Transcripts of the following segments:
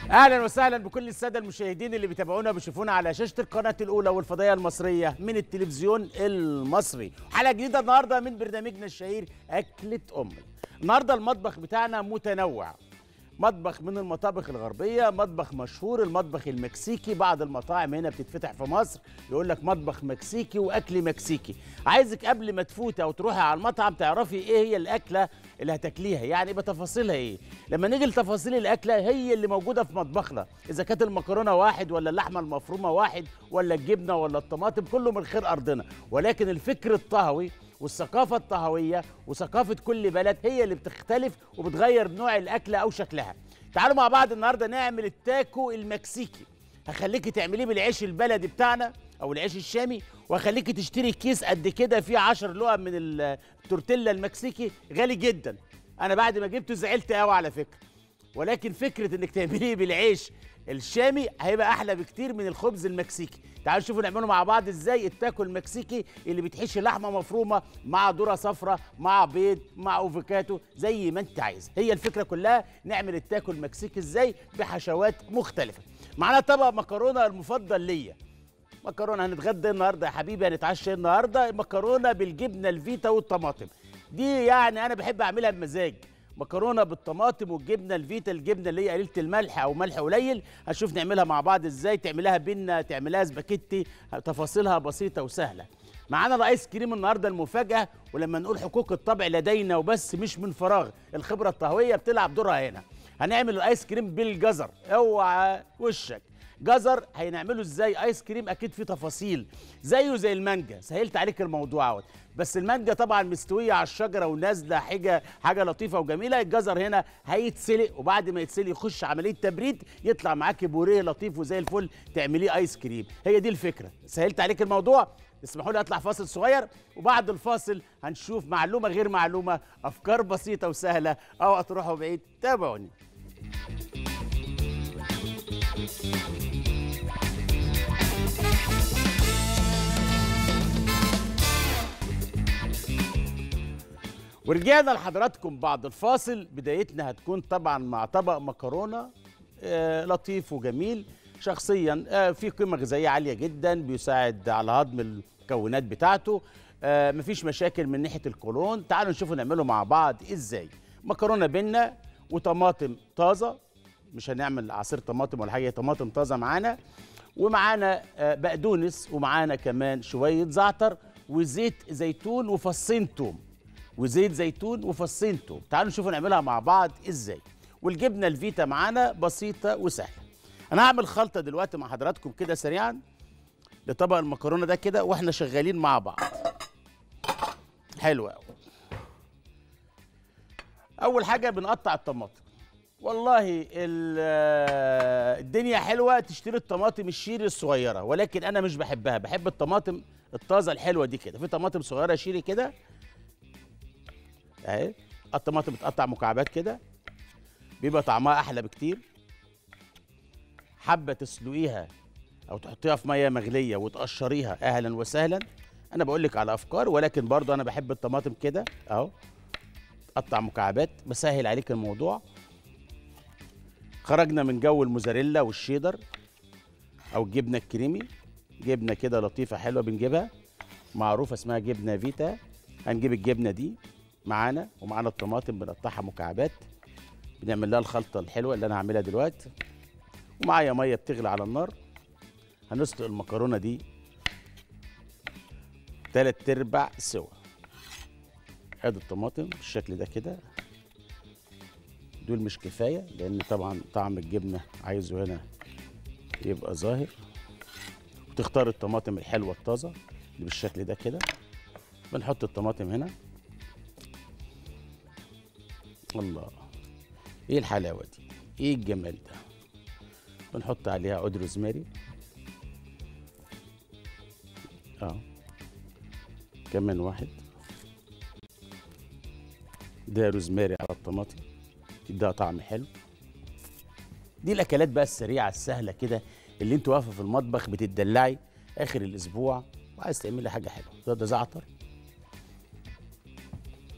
اهلا وسهلا بكل الساده المشاهدين اللي بيتابعونا بيشوفونا على شاشه القناه الاولى والفضائيه المصريه من التلفزيون المصري حلقه جديده النهارده من برنامجنا الشهير اكله امي النهارده المطبخ بتاعنا متنوع مطبخ من المطابخ الغربيه مطبخ مشهور المطبخ المكسيكي بعض المطاعم هنا بتتفتح في مصر يقول لك مطبخ مكسيكي واكل مكسيكي عايزك قبل ما تفوتي او تروحي على المطعم تعرفي ايه هي الاكله اللي هتاكليها يعني بتفاصيلها ايه لما نيجي لتفاصيل الاكله هي اللي موجوده في مطبخنا اذا كانت المكرونه واحد ولا اللحمه المفرومه واحد ولا الجبنه ولا الطماطم كله من خير ارضنا ولكن الفكر الطهوي والثقافة الطهوية وثقافة كل بلد هي اللي بتختلف وبتغير نوع الأكلة أو شكلها تعالوا مع بعض النهاردة نعمل التاكو المكسيكي هخليكي تعمليه بالعيش البلدي بتاعنا أو العيش الشامي وهخليكي تشتري كيس قد كده فيه 10 لقم من التورتيلا المكسيكي غالي جدا أنا بعد ما جبته زعلت قوي على فكرة ولكن فكرة إنك تعمليه بالعيش الشامي هيبقى احلى بكتير من الخبز المكسيكي تعالوا نشوفوا نعمله مع بعض ازاي التاكو المكسيكي اللي بتحشي لحمه مفرومه مع ذره صفراء مع بيض مع اوفوكاتو زي ما انت عايز هي الفكره كلها نعمل التاكو المكسيكي ازاي بحشوات مختلفه معانا طبق مكرونه المفضل ليا مكرونه هنتغدى النهارده يا حبيبي هنتعشى النهارده مكرونه بالجبنه الفيتا والطماطم دي يعني انا بحب اعملها بمزاج مكرونه بالطماطم والجبنه الفيتا الجبنه اللي هي قليله الملح او ملح قليل هنشوف نعملها مع بعض ازاي تعملها بينا تعملها سباكيتي تفاصيلها بسيطه وسهله معانا الايس كريم النهارده المفاجاه ولما نقول حقوق الطبع لدينا وبس مش من فراغ الخبره الطهويه بتلعب دورها هنا هنعمل الايس كريم بالجزر اوعى وشك جزر هنعمله ازاي ايس كريم اكيد فيه تفاصيل زيه زي المانجا سهلت عليك الموضوع اهوت بس المانجا طبعا مستويه على الشجره ونازله حاجه حاجه لطيفه وجميله الجزر هنا هيتسلق وبعد ما يتسلق يخش عمليه تبريد يطلع معاكي بوريه لطيف وزي الفل تعمليه ايس كريم هي دي الفكره سهلت عليك الموضوع اسمحوا لي اطلع فاصل صغير وبعد الفاصل هنشوف معلومه غير معلومه افكار بسيطه وسهله او تروحوا بعيد تابعوني ورجعنا لحضراتكم بعد الفاصل بدايتنا هتكون طبعا مع طبق مكرونه آه لطيف وجميل شخصيا آه في قيمه غذائيه عاليه جدا بيساعد على هضم المكونات بتاعته آه مفيش مشاكل من ناحيه القولون تعالوا نشوفوا نعمله مع بعض ازاي مكرونه بينا وطماطم طازه مش هنعمل عصير طماطم ولا حاجه طماطم طازه معانا ومعانا آه بقدونس ومعانا كمان شويه زعتر وزيت زيتون وفصين توم وزيت زيتون وفصين توم تعالوا نشوفوا نعملها مع بعض ازاي والجبنه الفيتا معانا بسيطه وسهله انا هعمل خلطه دلوقتي مع حضراتكم كده سريعا لطبق المكرونه ده كده واحنا شغالين مع بعض حلو قوي اول حاجه بنقطع الطماطم والله الدنيا حلوه تشتري الطماطم الشيري الصغيره ولكن انا مش بحبها بحب الطماطم الطازه الحلوه دي كده في طماطم صغيره شيري كده اهي الطماطم بتقطع مكعبات كده بيبقى طعمها احلى بكتير حبه تسلقيها او تحطيها في ميه مغليه وتقشريها اهلا وسهلا انا بقول لك على افكار ولكن برضو انا بحب الطماطم كده اهو قطع مكعبات بسهل عليك الموضوع خرجنا من جو الموزاريلا والشيدر او الجبنه الكريمي جبنه كده لطيفه حلوه بنجيبها معروفه اسمها جبنه فيتا هنجيب الجبنه دي معانا ومعانا الطماطم بنقطعها مكعبات بنعمل لها الخلطه الحلوه اللي انا هعملها دلوقتي ومعايا ميه بتغلي على النار هنسلق المكرونه دي تلات ارباع سوا ادي الطماطم بالشكل ده كده دول مش كفايه لان طبعا طعم الجبنه عايزه هنا يبقى ظاهر وتختار الطماطم الحلوه الطازه اللي بالشكل ده كده بنحط الطماطم هنا الله ايه الحلاوه دي ايه الجمال ده بنحط عليها عود روزماري اه كمان واحد ده روزماري على الطماطم تديها طعم حلو دي الاكلات بقى السريعه السهله كده اللي انت واقفه في المطبخ بتدلعي اخر الاسبوع وعايز تعملي حاجه حلوه ده, ده زعتر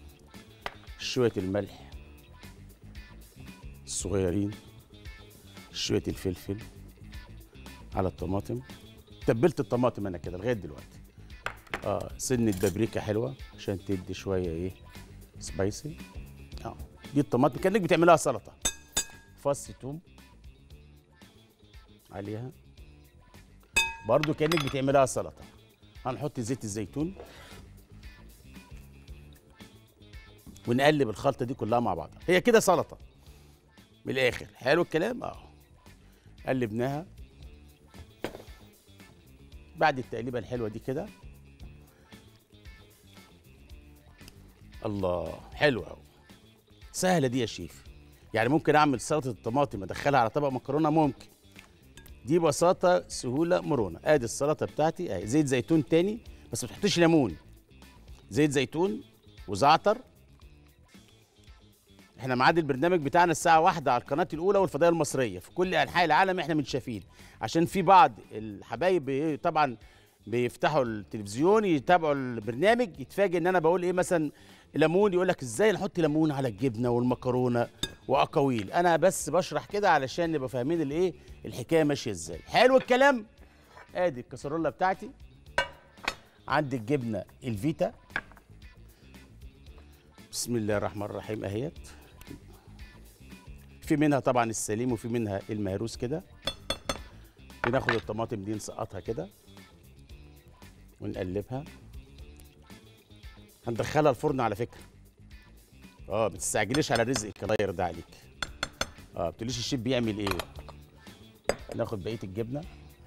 شويه الملح الصغيرين شويه الفلفل على الطماطم تبلت الطماطم انا كده لغايه دلوقتي اه سنه بابريكا حلوه عشان تدي شويه ايه سبايسي اه دي الطماطم كانك بتعملها سلطه فص توم عليها برضو كانك بتعملها سلطه هنحط زيت الزيتون ونقلب الخلطه دي كلها مع بعضها هي كده سلطه من الاخر حلو الكلام اه قلبناها بعد التقليبه الحلوه دي كده الله حلوه قوي سهله دي يا شيف يعني ممكن اعمل سلطه الطماطم ادخلها على طبق مكرونه ممكن دي بساطه سهوله مرونه ادي السلطه بتاعتي اهي زيت زيتون تاني بس ما تحطيش ليمون زيت زيتون وزعتر احنا ميعاد البرنامج بتاعنا الساعة واحدة على القناة الأولى والفضائية المصرية في كل أنحاء العالم احنا متشافين عشان في بعض الحبايب بي- طبعا بيفتحوا التلفزيون يتابعوا البرنامج يتفاجئ ان انا بقول ايه مثلا ليمون يقول لك ازاي نحط ليمون على الجبنه والمكرونه واقاويل انا بس بشرح كده علشان نبقى فاهمين الايه الحكايه ماشيه ازاي حلو الكلام ادي الكسرولة بتاعتي عندي الجبنه الفيتا بسم الله الرحمن الرحيم اهيت في منها طبعا السليم وفي منها المهروس كده بناخد الطماطم دي نسقطها كده ونقلبها هندخلها الفرن على فكره اه ما تستعجليش على رزقك الله يرضى عليك اه ما بتقوليش الشيف بيعمل ايه ناخد بقيه الجبنه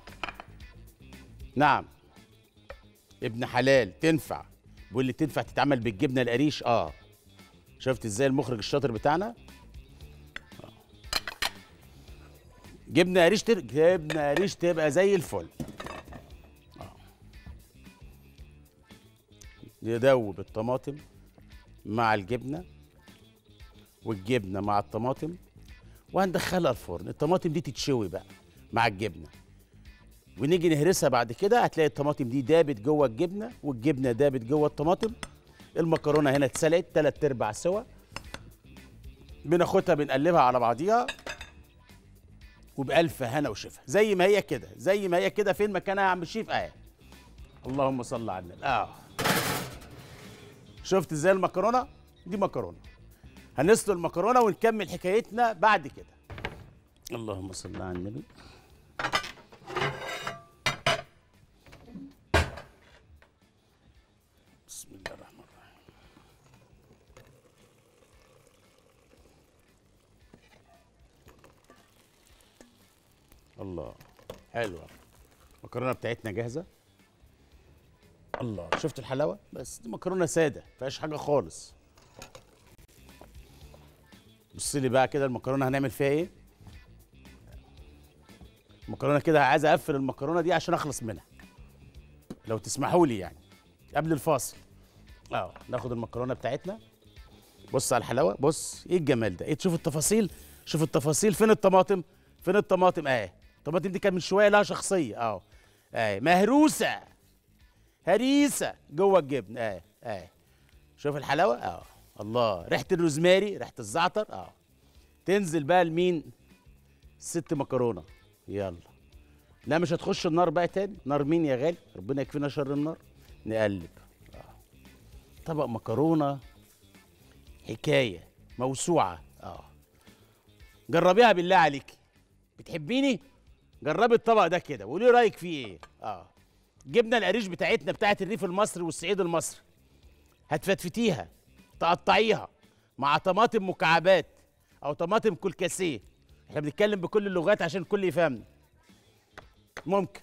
نعم ابن حلال تنفع بيقول لي تنفع تتعمل بالجبنه القريش اه شفت ازاي المخرج الشاطر بتاعنا آه. جبنه قريش تر... جبنه قريش تبقى زي الفل ندوب الطماطم مع الجبنه والجبنه مع الطماطم وهندخلها الفرن الطماطم دي تتشوي بقى مع الجبنه ونيجي نهرسها بعد كده هتلاقي الطماطم دي دابت جوه الجبنه والجبنه دابت جوه الطماطم المكرونه هنا اتسلقت تلات ارباع سوا بناخدها بنقلبها على بعضيها وبألف هنا وشفا زي ما هي كده زي ما هي كده فين مكانها يا عم الشيف اهي اللهم صل على النبي اه شفت ازاي المكرونه دي مكرونه هنسلق المكرونه ونكمل حكايتنا بعد كده اللهم صل على النبي بسم الله الرحمن الرحيم الله حلوه المكرونه بتاعتنا جاهزه الله شفت الحلاوه بس دي مكرونه ساده ما فيهاش حاجه خالص بص لي بقى كده المكرونه هنعمل فيها ايه المكرونه كده عايز اقفل المكرونه دي عشان اخلص منها لو تسمحوا لي يعني قبل الفاصل اه ناخد المكرونه بتاعتنا بص على الحلاوه بص ايه الجمال ده ايه تشوف التفاصيل شوف التفاصيل فين الطماطم فين الطماطم اهي الطماطم دي كان من شويه لها شخصيه اه اهي مهروسه هريسه جوه الجبن اهي اهي شوف الحلاوه اه الله ريحه الروزماري ريحه الزعتر اه تنزل بقى لمين ست مكرونه يلا لا مش هتخش النار بقى تاني نار مين يا غالي ربنا يكفينا شر النار نقلب آه. طبق مكرونه حكايه موسوعه اه جربيها بالله عليك بتحبيني جربي الطبق ده كده وقولي رايك فيه ايه اه جبنه القريش بتاعتنا بتاعت الريف المصري والصعيد المصري هتفتفتيها تقطعيها مع طماطم مكعبات او طماطم كلكاسيه احنا بنتكلم بكل اللغات عشان الكل يفهمنا ممكن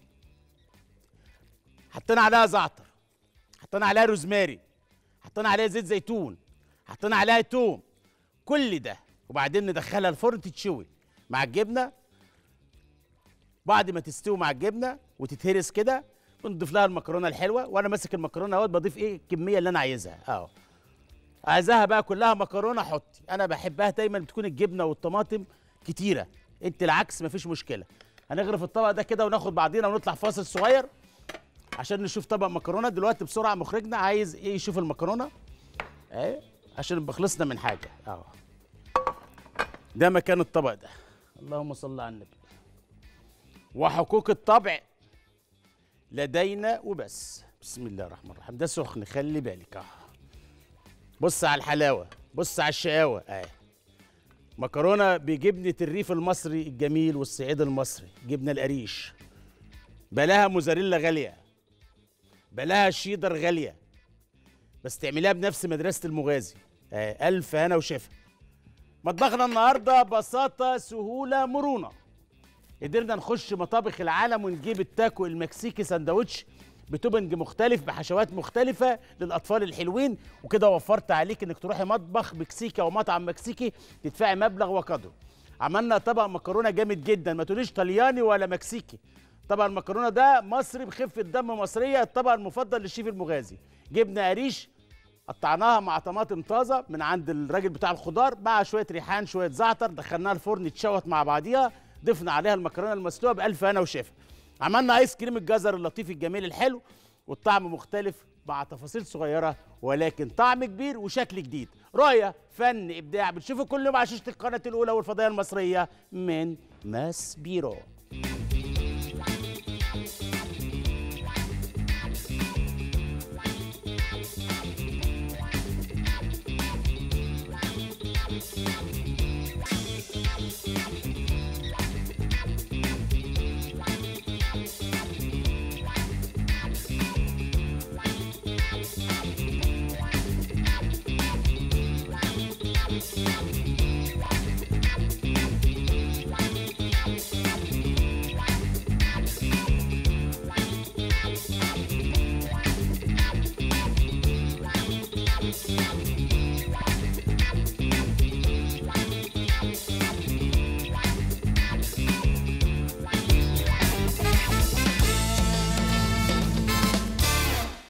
حطينا عليها زعتر حطينا عليها روزماري حطينا عليها زيت زيتون حطينا عليها توم كل ده وبعدين ندخلها الفرن تتشوي مع الجبنه بعد ما تستوي مع الجبنه وتتهرس كده بنضيف لها المكرونه الحلوه وانا ماسك المكرونه اهوت بضيف ايه الكميه اللي انا عايزها اهو عايزاها بقى كلها مكرونه حطي انا بحبها دايما بتكون الجبنه والطماطم كتيره انت العكس مفيش مشكله هنغرف الطبق ده كده وناخد بعضينا ونطلع فاصل صغير عشان نشوف طبق مكرونه دلوقتي بسرعه مخرجنا عايز ايه يشوف المكرونه اهي عشان نبقى خلصنا من حاجه اهو ده مكان الطبق ده اللهم صل على النبي وحقوق الطبع لدينا وبس بسم الله الرحمن الرحيم ده سخن خلي بالك اه بص على الحلاوه بص على الشقاوه اه مكرونه بجبنه الريف المصري الجميل والصعيد المصري جبنه القريش بلاها موزاريلا غاليه بلاها شيدر غاليه بس تعمليها بنفس مدرسه المغازي آه الف هنا وشفا مطبخنا النهارده بساطه سهوله مرونه قدرنا نخش مطابخ العالم ونجيب التاكو المكسيكي سندوتش بتوبنج مختلف بحشوات مختلفة للأطفال الحلوين وكده وفرت عليك إنك تروحي مطبخ مكسيكي أو مطعم مكسيكي تدفعي مبلغ وقدره. عملنا طبق مكرونة جامد جدا ما تقوليش طلياني ولا مكسيكي. طبق المكرونة ده مصري بخفة دم مصرية الطبق المفضل للشيف المغازي. جبنة قريش قطعناها مع طماطم طازة من عند الراجل بتاع الخضار مع شوية ريحان شوية زعتر دخلناها الفرن اتشوت مع بعضيها ضفنا عليها المكرونه المسلوقه بألف هنا وشفا عملنا ايس كريم الجزر اللطيف الجميل الحلو والطعم مختلف مع تفاصيل صغيره ولكن طعم كبير وشكل جديد رؤيه فن ابداع بتشوفوا كل يوم على شاشه القناه الاولى والفضائيه المصريه من ماس بيرو